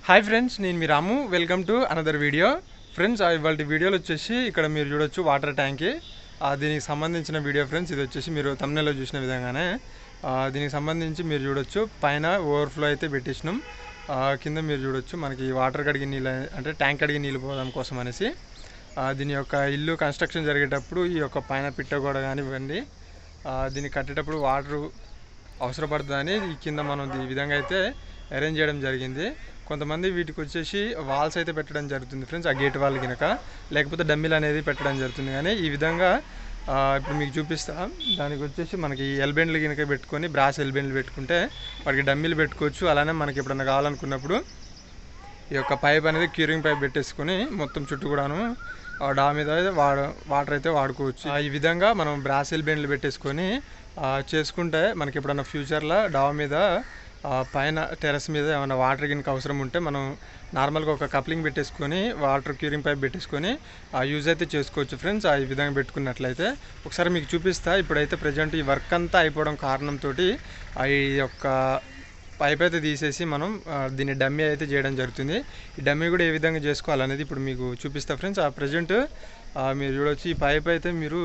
hi friends నేను మీ Ramu welcome to another video friends ఇవాళ వీడియోలో వచ్చేసి ఇక్కడ మీరు చూడొచ్చు వాటర్ ట్యాంకి ఆ, దీనికి సంబంధించిన వీడియో ఫ్రెండ్స్ ఇది వచ్చేసి మీరు తమిళలో చూసిన విధంగానే ఆ, దీనికి సంబంధించి మీరు చూడొచ్చు పైన ఓవర్ఫ్లో అయితే పెట్టేసినాం ఆ, కింద మీరు చూడొచ్చు మనకి వాటర్ కడిగి నీళ్ళు అంటే ట్యాంక్ కడిగి నీళ్ళు పోవడం కోసం అనేసి ఆ, దీని యొక్క ఇల్లు కన్స్ట్రక్షన్ జరిగేటప్పుడు ఈ యొక్క పైన పిట్ట కూడా కానివ్వండి ఆ, దీన్ని కట్టేటప్పుడు వాటర్ అవసరపడుతుందని ఈ కింద మనం ఈ విధంగా అయితే అరేంజ్ చేయడం జరిగింది కొంతమంది వీటికి వచ్చేసి వాల్స్ అయితే పెట్టడం జరుగుతుంది ఫ్రెండ్స్ ఆ గేట్ వాల్ కినక లేకపోతే డమ్మిల్ అనేది పెట్టడం జరుగుతుంది కానీ ఈ విధంగా ఆ, ఇప్పుడు మీకు చూపిస్తా దానికి వచ్చేసి మనకి ఎల్బెండ్లు కినక పెట్టుకొని బ్రాస్ ఎల్బెండ్లు పెట్టుకుంటే వాటికి డమ్మిలు పెట్టుకోవచ్చు అలానే మనకి ఎప్పుడన్నా కావాలనుకున్నప్పుడు ఈ యొక్క పైప్ అనేది క్యూరింగ్ పైప్ పెట్టేసుకొని మొత్తం చుట్టూ కూడాను ఆ డా మీద అయితే వాడ వాటర్ అయితే వాడుకోవచ్చు ఆ, ఈ విధంగా మనం బ్రాసిల్ బెండ్లు పెట్టేసుకొని ఆ, చేసుకుంటే మనకి ఎప్పుడన్నా ఫ్యూచర్లో డాబా మీద ఆ, పైన టెరస్ మీద ఏమైనా వాటర్ గిన్నెకి అవసరం ఉంటే మనం నార్మల్గా ఒక కప్లింగ్ పెట్టేసుకొని వాటర్ క్యూరింగ్ పైప్ పెట్టేసుకొని ఆ యూజ్ అయితే చేసుకోవచ్చు ఫ్రెండ్స్ ఆ ఈ విధంగా పెట్టుకున్నట్లయితే ఒకసారి మీకు చూపిస్తా ఇప్పుడైతే ప్రజెంట్ ఈ వర్క్ అంతా అయిపోవడం కారణంతో ఈ యొక్క పైప్ అయితే తీసేసి మనం ఆ, దీన్ని డమ్మీ అయితే చేయడం జరుగుతుంది ఈ డమ్మీ కూడా ఏ విధంగా చేసుకోవాలనేది ఇప్పుడు మీకు చూపిస్తా ఫ్రెండ్స్ ఆ ప్రజెంట్ మీరు చూడొచ్చు ఈ పైప్ అయితే మీరు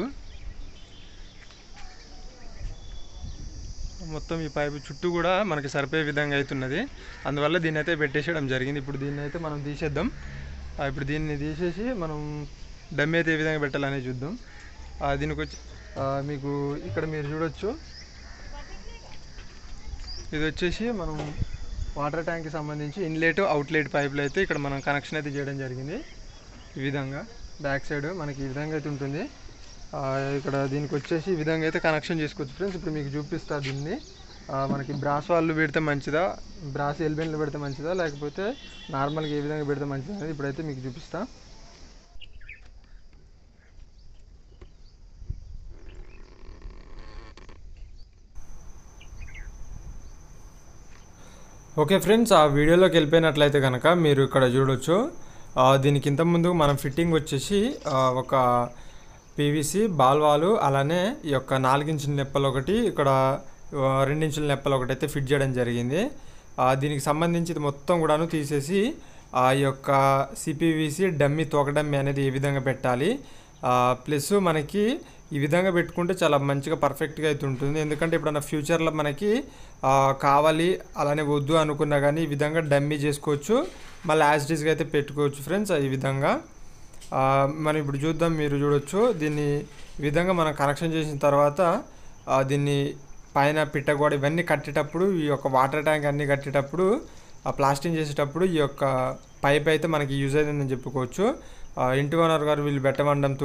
మొత్తం ఈ పైపు చుట్టూ కూడా మనకి సరిపోయే విధంగా అవుతున్నది అందువల్ల దీన్ని అయితే పెట్టేసేయడం జరిగింది ఇప్పుడు దీన్ని అయితే మనం తీసేద్దాం ఆ, ఇప్పుడు దీన్ని తీసేసి మనం డమ్మీ అయితే ఏ విధంగా పెట్టాలనేది చూద్దాం ఆ, దీనికి వచ్చి ఆ, మీకు ఇక్కడ మీరు చూడొచ్చు ఇది వచ్చేసి మనం వాటర్ ట్యాంక్కి సంబంధించి ఇన్లెట్ అవుట్లెట్ పైపులు అయితే ఇక్కడ మనం కనెక్షన్ అయితే చేయడం జరిగింది ఈ విధంగా బ్యాక్ సైడ్ మనకి ఈ విధంగా అయితే ఉంటుంది ఆ, ఇక్కడ దీనికి వచ్చేసి ఈ విధంగా అయితే కనెక్షన్ చేసుకోవచ్చు ఫ్రెండ్స్ ఇప్పుడు మీకు చూపిస్తా దీన్ని ఆ, మనకి బ్రాస్ వాళ్ళు పెడితే మంచిదా బ్రాస్ ఎల్బెన్లు పెడితే మంచిదా లేకపోతే నార్మల్గా ఏ విధంగా పెడితే మంచిదా అనేది ఇప్పుడైతే మీకు చూపిస్తా ఓకే ఫ్రెండ్స్ ఆ వీడియోలోకి వెళ్ళిపోయినట్లయితే కనుక మీరు ఇక్కడ చూడొచ్చు ఆ, దీనికి ఇంత ముందు మనం ఫిట్టింగ్ వచ్చేసి ఆ, ఒక పీవీసీ బాల్వాలు అలానే ఈ యొక్క నాలుగించుల నెప్పలు ఒకటి ఇక్కడ ఆ, రెండించుల నెప్పలు ఒకటి అయితే ఫిట్ చేయడం జరిగింది ఆ, దీనికి సంబంధించి ఇది మొత్తం కూడాను తీసేసి ఆ యొక్క సిపివిసి డమ్మి తోక డమ్మి అనేది ఏ విధంగా పెట్టాలి ప్లస్ మనకి ఈ విధంగా పెట్టుకుంటే చాలా మంచిగా పర్ఫెక్ట్గా అయితే ఉంటుంది ఎందుకంటే ఇప్పుడన్నా ఫ్యూచర్లో మనకి ఆ, కావాలి అలానే వద్దు అనుకున్నా కానీ ఈ విధంగా డమ్మీ చేసుకోవచ్చు మళ్ళీ యాజ్ డీస్గా అయితే పెట్టుకోవచ్చు ఫ్రెండ్స్ ఈ విధంగా ఆ, మనం ఇప్పుడు చూద్దాం మీరు చూడొచ్చు దీన్ని ఈ విధంగా మనం కనెక్షన్ చేసిన తర్వాత ఆ, దీన్ని పైన పిట్టగోడ ఇవన్నీ కట్టేటప్పుడు ఈ యొక్క వాటర్ ట్యాంక్ అన్నీ కట్టేటప్పుడు ఆ ప్లాస్టింగ్ చేసేటప్పుడు ఈ యొక్క పైప్ అయితే మనకి యూజ్ అవుతుందని చెప్పుకోవచ్చు ఆ, ఇంటి ఓనర్ గారు వీళ్ళు పెట్టమండంతో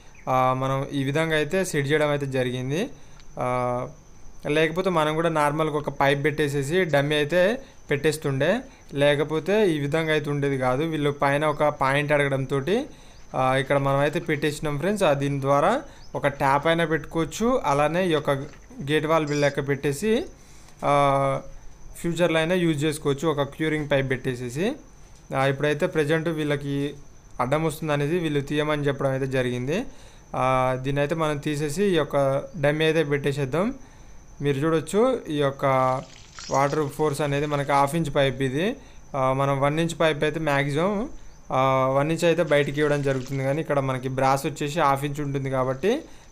మనం ఈ విధంగా అయితే సెట్ చేయడం అయితే జరిగింది ఆ, లేకపోతే మనం కూడా నార్మల్గా ఒక పైప్ పెట్టేసేసి డమ్మీ అయితే పెట్టేస్తుండే లేకపోతే ఈ విధంగా అయితే ఉండేది కాదు వీళ్ళు పైన ఒక పాయింట్ అడగడంతో ఇక్కడ మనం అయితే పెట్టేసినాం ఫ్రెండ్స్ ఆ దీని ద్వారా ఒక ట్యాప్ అయినా పెట్టుకోవచ్చు అలానే ఈ యొక్క గేట్ వాల్ బిల్ లెక్క పెట్టేసి ఆ, ఫ్యూచర్లో అయినా యూజ్ చేసుకోవచ్చు ఒక క్యూరింగ్ పైప్ పెట్టేసేసి ఆ, ఇప్పుడైతే ప్రజెంట్ వీళ్ళకి అడ్డం వస్తుంది అనేది వీళ్ళు తీయమని చెప్పడం అయితే జరిగింది ఆ, దీన్ని అయితే మనం తీసేసి ఈ యొక్క డమ్మీ అయితే పెట్టేసేద్దాం మీరు చూడొచ్చు ఈ యొక్క వాటర్ ఫోర్స్ అనేది మనకి హాఫ్ ఇంచ్ పైప్ ఇది ఆ, మనం వన్ ఇంచ్ పైప్ అయితే మ్యాక్సిమం వన్ ఇంచ్ అయితే బయటికి ఇవ్వడం జరుగుతుంది కానీ ఇక్కడ మనకి బ్రాస్ వచ్చేసి హాఫ్ ఇంచ్ ఉంటుంది కాబట్టి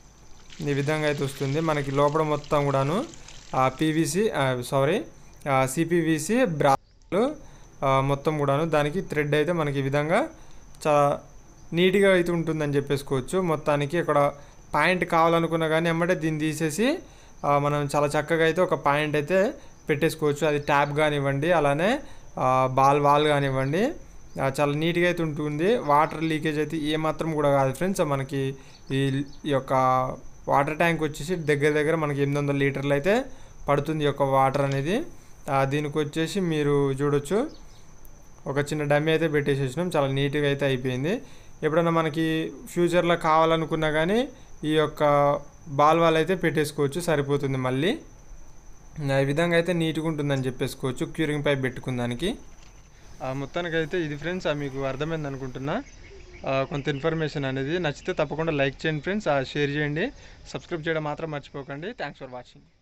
ఈ విధంగా అయితే వస్తుంది మనకి లోపల మొత్తం కూడాను పీవీసీ సారీ సిపివిసి బ్రాలు మొత్తం కూడాను దానికి థ్రెడ్ అయితే మనకి ఈ విధంగా చాలా నీట్గా అయితే ఉంటుందని చెప్పేసుకోవచ్చు మొత్తానికి ఇక్కడ పాయింట్ కావాలనుకున్నా కానీ ఎమ్మటే దీన్ని తీసేసి ఆ, మనం చాలా చక్కగా అయితే ఒక పాయింట్ అయితే పెట్టేసుకోవచ్చు అది ట్యాప్ కానివ్వండి అలానే ఆ, బాల్ వాల్ కానివ్వండి ఆ, చాలా నీట్గా అయితే ఉంటుంది వాటర్ లీకేజ్ అయితే ఏమాత్రం కూడా కాదు ఫ్రెండ్స్ మనకి ఈ ఈ యొక్క వాటర్ ట్యాంక్ వచ్చేసి దగ్గర దగ్గర మనకి ఎనిమిది వందల లీటర్లు అయితే పడుతుంది ఈ యొక్క వాటర్ అనేది ఆ, దీనికి వచ్చేసి మీరు చూడొచ్చు ఒక చిన్న డమ్మీ అయితే పెట్టేసేసినాం చాలా నీట్గా అయితే అయిపోయింది ఎప్పుడైనా మనకి ఫ్యూచర్లో కావాలనుకున్నా కానీ ఈ యొక్క బాల్ వాల్ అయితే పెట్టేసుకోవచ్చు సరిపోతుంది మళ్ళీ ఆ, ఈ విధంగా అయితే నీట్గా ఉంటుందని చెప్పేసుకోవచ్చు క్యూరింగ్ పైప్ పెట్టుకుందానికి మొత్తానికైతే ఇది ఫ్రెండ్స్ మీకు అర్థమైంది అనుకుంటున్నా ఆ, కొంత ఇన్ఫర్మేషన్ అనేది నచ్చితే తప్పకుండా లైక్ చేయండి ఫ్రెండ్స్ షేర్ చేయండి సబ్స్క్రైబ్ చేయడం మాత్రం మర్చిపోకండి థ్యాంక్స్ ఫర్ వాచింగ్